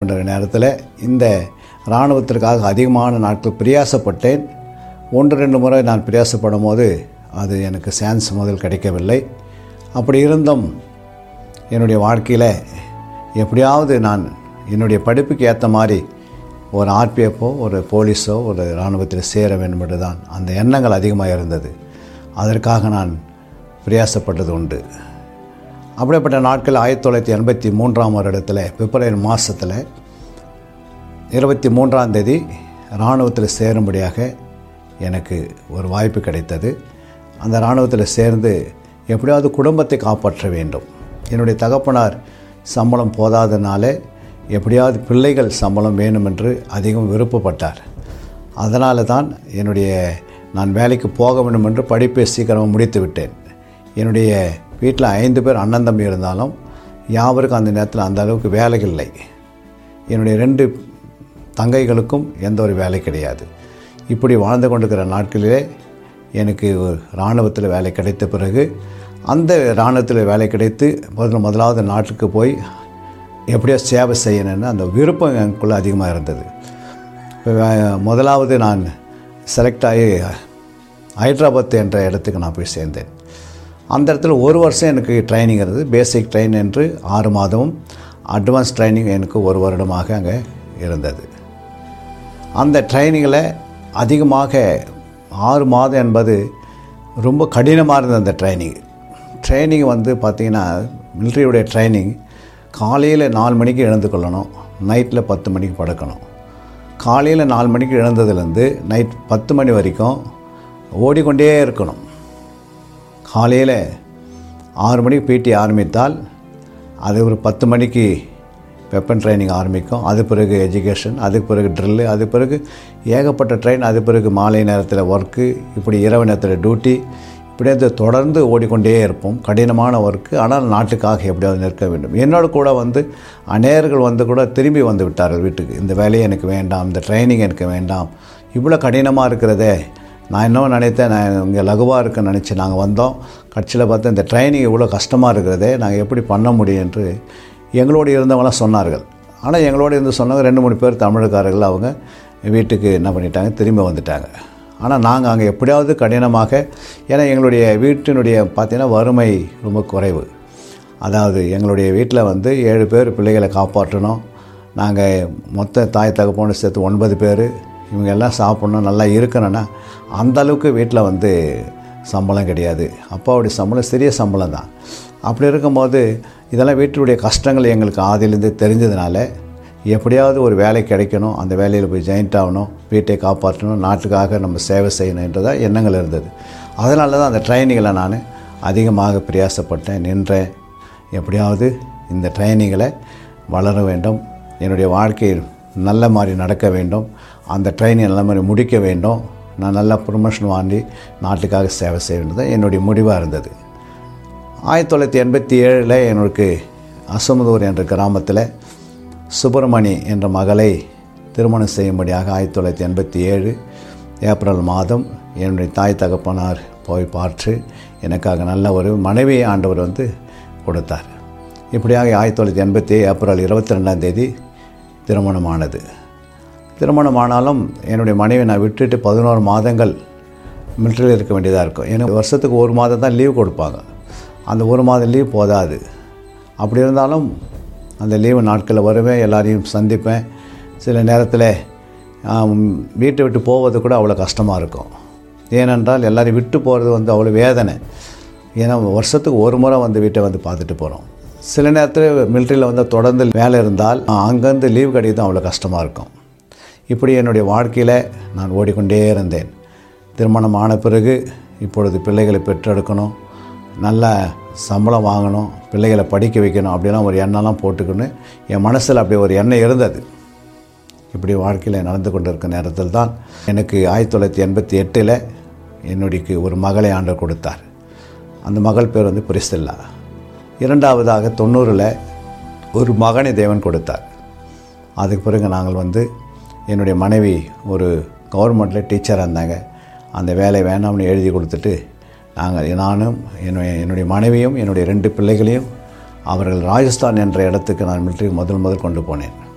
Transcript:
என்ற நேரத்தில் இந்த இராணுவத்திற்காக அதிகமான நாட்கள் பிரயாசப்பட்டேன் ஒன்று ரெண்டு முறை நான் பிரயாசப்படும் போது அது எனக்கு சான்ஸ் முதல் கிடைக்கவில்லை அப்படி இருந்தும் என்னுடைய வாழ்க்கையில் எப்படியாவது நான் என்னுடைய படிப்புக்கு ஏற்ற மாதிரி ஒரு ஆர்பிஎஃப்போ ஒரு போலீஸோ ஒரு இராணுவத்தில் சேர வேண்டும் என்று தான் அந்த எண்ணங்கள் அதிகமாக இருந்தது அதற்காக நான் பிரயாசப்பட்டது உண்டு அப்படிப்பட்ட நாட்கள் ஆயிரத்தி தொள்ளாயிரத்தி எண்பத்தி மூன்றாம் வருடத்தில் பிப்ரவரி மாதத்தில் இருபத்தி மூன்றாம் தேதி இராணுவத்தில் சேரும்படியாக எனக்கு ஒரு வாய்ப்பு கிடைத்தது அந்த இராணுவத்தில் சேர்ந்து எப்படியாவது குடும்பத்தை காப்பாற்ற வேண்டும் என்னுடைய தகப்பனார் சம்பளம் போதாதனால எப்படியாவது பிள்ளைகள் சம்பளம் வேணும் என்று அதிகம் விருப்பப்பட்டார் அதனால தான் என்னுடைய நான் வேலைக்கு போக வேண்டும் என்று படிப்பை சீக்கிரமாக முடித்து விட்டேன் என்னுடைய வீட்டில் ஐந்து பேர் அண்ணன் தம்பி இருந்தாலும் யாவருக்கும் அந்த நேரத்தில் அந்த அளவுக்கு வேலை இல்லை என்னுடைய ரெண்டு தங்கைகளுக்கும் எந்த ஒரு வேலை கிடையாது இப்படி வாழ்ந்து கொண்டிருக்கிற நாட்களிலே எனக்கு ஒரு இராணுவத்தில் வேலை கிடைத்த பிறகு அந்த இராணுவத்தில் வேலை கிடைத்து முதல் முதலாவது நாட்டுக்கு போய் எப்படியோ சேவை செய்யணும்னு அந்த விருப்பம் எனக்குள்ளே அதிகமாக இருந்தது இப்போ வே- முதலாவது நான் செலக்ட் ஆகி ஹைதராபாத் என்ற இடத்துக்கு நான் போய் சேர்ந்தேன் அந்த இடத்துல ஒரு வருஷம் எனக்கு ட்ரைனிங் இருந்தது பேசிக் ட்ரெயின் என்று ஆறு மாதமும் அட்வான்ஸ் ட்ரைனிங் எனக்கு ஒரு வருடமாக அங்கே இருந்தது அந்த ட்ரைனிங்கில் அதிகமாக ஆறு மாதம் என்பது ரொம்ப கடினமாக இருந்தது அந்த ட்ரைனிங் ட்ரைனிங் வந்து பார்த்திங்கன்னா மிலிட்ரியுடைய ட்ரைனிங் காலையில் நாலு மணிக்கு எழுந்து கொள்ளணும் நைட்டில் பத்து மணிக்கு படுக்கணும் காலையில் நாலு மணிக்கு எழுந்ததுலேருந்து நைட் பத்து மணி வரைக்கும் ஓடிக்கொண்டே இருக்கணும் காலையில் ஆறு மணிக்கு பிடி ஆரம்பித்தால் அது ஒரு பத்து மணிக்கு வெப்பன் ட்ரைனிங் ஆரம்பிக்கும் அது பிறகு எஜுகேஷன் அதுக்கு பிறகு ட்ரில்லு அது பிறகு ஏகப்பட்ட ட்ரெயின் அது பிறகு மாலை நேரத்தில் ஒர்க்கு இப்படி இரவு நேரத்தில் டியூட்டி இப்படியே இது தொடர்ந்து ஓடிக்கொண்டே இருப்போம் கடினமான ஒர்க்கு ஆனால் நாட்டுக்காக எப்படியாவது நிற்க வேண்டும் என்னோட கூட வந்து அநேகர்கள் வந்து கூட திரும்பி வந்து விட்டார்கள் வீட்டுக்கு இந்த வேலையை எனக்கு வேண்டாம் இந்த ட்ரைனிங் எனக்கு வேண்டாம் இவ்வளோ கடினமாக இருக்கிறதே நான் இன்னும் நினைத்தேன் நான் இங்கே லகுவாக இருக்குன்னு நினச்சி நாங்கள் வந்தோம் கட்சியில் பார்த்து இந்த ட்ரைனிங் இவ்வளோ கஷ்டமாக இருக்கிறதே நாங்கள் எப்படி பண்ண முடியும் என்று எங்களோடு இருந்தவங்களாம் சொன்னார்கள் ஆனால் எங்களோடு இருந்து சொன்னவங்க ரெண்டு மூணு பேர் தமிழுக்காரர்கள் அவங்க வீட்டுக்கு என்ன பண்ணிட்டாங்க திரும்பி வந்துட்டாங்க ஆனால் நாங்கள் அங்கே எப்படியாவது கடினமாக ஏன்னா எங்களுடைய வீட்டினுடைய பார்த்தீங்கன்னா வறுமை ரொம்ப குறைவு அதாவது எங்களுடைய வீட்டில் வந்து ஏழு பேர் பிள்ளைகளை காப்பாற்றணும் நாங்கள் மொத்த தாய் தகப்போன்னு சேர்த்து ஒன்பது பேர் இவங்க எல்லாம் சாப்பிட்ணும் நல்லா இருக்கணும்னா அந்த அளவுக்கு வீட்டில் வந்து சம்பளம் கிடையாது அப்பாவுடைய சம்பளம் சிறிய சம்பளம் தான் அப்படி இருக்கும்போது இதெல்லாம் வீட்டினுடைய கஷ்டங்கள் எங்களுக்கு ஆதியிலேருந்து தெரிஞ்சதுனால எப்படியாவது ஒரு வேலை கிடைக்கணும் அந்த வேலையில் போய் ஜாயின்ட் ஆகணும் வீட்டை காப்பாற்றணும் நாட்டுக்காக நம்ம சேவை செய்யணும் என்றதான் எண்ணங்கள் இருந்தது அதனால தான் அந்த ட்ரைனிங்கில் நான் அதிகமாக பிரயாசப்பட்டேன் நின்றேன் எப்படியாவது இந்த ட்ரைனிங்களை வளர வேண்டும் என்னுடைய வாழ்க்கை நல்ல மாதிரி நடக்க வேண்டும் அந்த ட்ரைனிங் நல்ல மாதிரி முடிக்க வேண்டும் நான் நல்லா ப்ரொமோஷன் வாங்கி நாட்டுக்காக சேவை செய்ய வேண்டியது தான் என்னுடைய முடிவாக இருந்தது ஆயிரத்தி தொள்ளாயிரத்தி எண்பத்தி ஏழில் எனக்கு அசமுதூர் என்ற கிராமத்தில் சுப்பிரமணி என்ற மகளை திருமணம் செய்யும்படியாக ஆயிரத்தி தொள்ளாயிரத்தி எண்பத்தி ஏழு ஏப்ரல் மாதம் என்னுடைய தாய் தகப்பனார் போய் பார்த்து எனக்காக நல்ல ஒரு மனைவி ஆண்டவர் வந்து கொடுத்தார் இப்படியாக ஆயிரத்தி தொள்ளாயிரத்தி எண்பத்தி ஏப்ரல் இருபத்தி ரெண்டாம் தேதி திருமணமானது திருமணமானாலும் என்னுடைய மனைவி நான் விட்டுட்டு பதினோரு மாதங்கள் மிலிட்டரியில் இருக்க வேண்டியதாக இருக்கும் எனக்கு வருஷத்துக்கு ஒரு மாதம் தான் லீவ் கொடுப்பாங்க அந்த ஒரு மாதம் லீவ் போதாது அப்படி இருந்தாலும் அந்த லீவு நாட்களில் வருவேன் எல்லாரையும் சந்திப்பேன் சில நேரத்தில் ஆம், வீட்டை விட்டு போவது கூட அவ்வளோ கஷ்டமாக இருக்கும் ஏனென்றால் எல்லாரையும் விட்டு போகிறது வந்து அவ்வளோ வேதனை ஏன்னா வருஷத்துக்கு ஒரு முறை வந்து வீட்டை வந்து பார்த்துட்டு போகிறோம் சில நேரத்தில் மிலிட்ரியில் வந்து தொடர்ந்து வேலை இருந்தால் அங்கேருந்து லீவ் கிடைக்கிறது அவ்வளோ கஷ்டமாக இருக்கும் இப்படி என்னுடைய வாழ்க்கையில் நான் ஓடிக்கொண்டே இருந்தேன் திருமணம் ஆன பிறகு இப்பொழுது பிள்ளைகளை பெற்றெடுக்கணும் நல்ல சம்பளம் வாங்கணும் பிள்ளைகளை படிக்க வைக்கணும் அப்படிலாம் ஒரு எண்ணம்லாம் போட்டுக்கொண்டு என் மனசில் அப்படி ஒரு எண்ணம் இருந்தது இப்படி வாழ்க்கையில் நடந்து கொண்டிருக்க நேரத்தில் தான் எனக்கு ஆயிரத்தி தொள்ளாயிரத்தி எண்பத்தி எட்டில் என்னுடைய ஒரு மகளை ஆண்டவர் கொடுத்தார் அந்த மகள் பேர் வந்து பிரிஸ்தில்லா இரண்டாவதாக தொண்ணூறில் ஒரு மகனை தேவன் கொடுத்தார் அதுக்கு பிறகு நாங்கள் வந்து என்னுடைய மனைவி ஒரு கவர்மெண்ட்டில் டீச்சராக இருந்தாங்க அந்த வேலை வேணாம்னு எழுதி கொடுத்துட்டு நாங்கள் நானும் என்னுடைய என்னுடைய மனைவியும் என்னுடைய ரெண்டு பிள்ளைகளையும் அவர்கள் ராஜஸ்தான் என்ற இடத்துக்கு நான் மிலிட்ரி முதல் முதல் கொண்டு போனேன்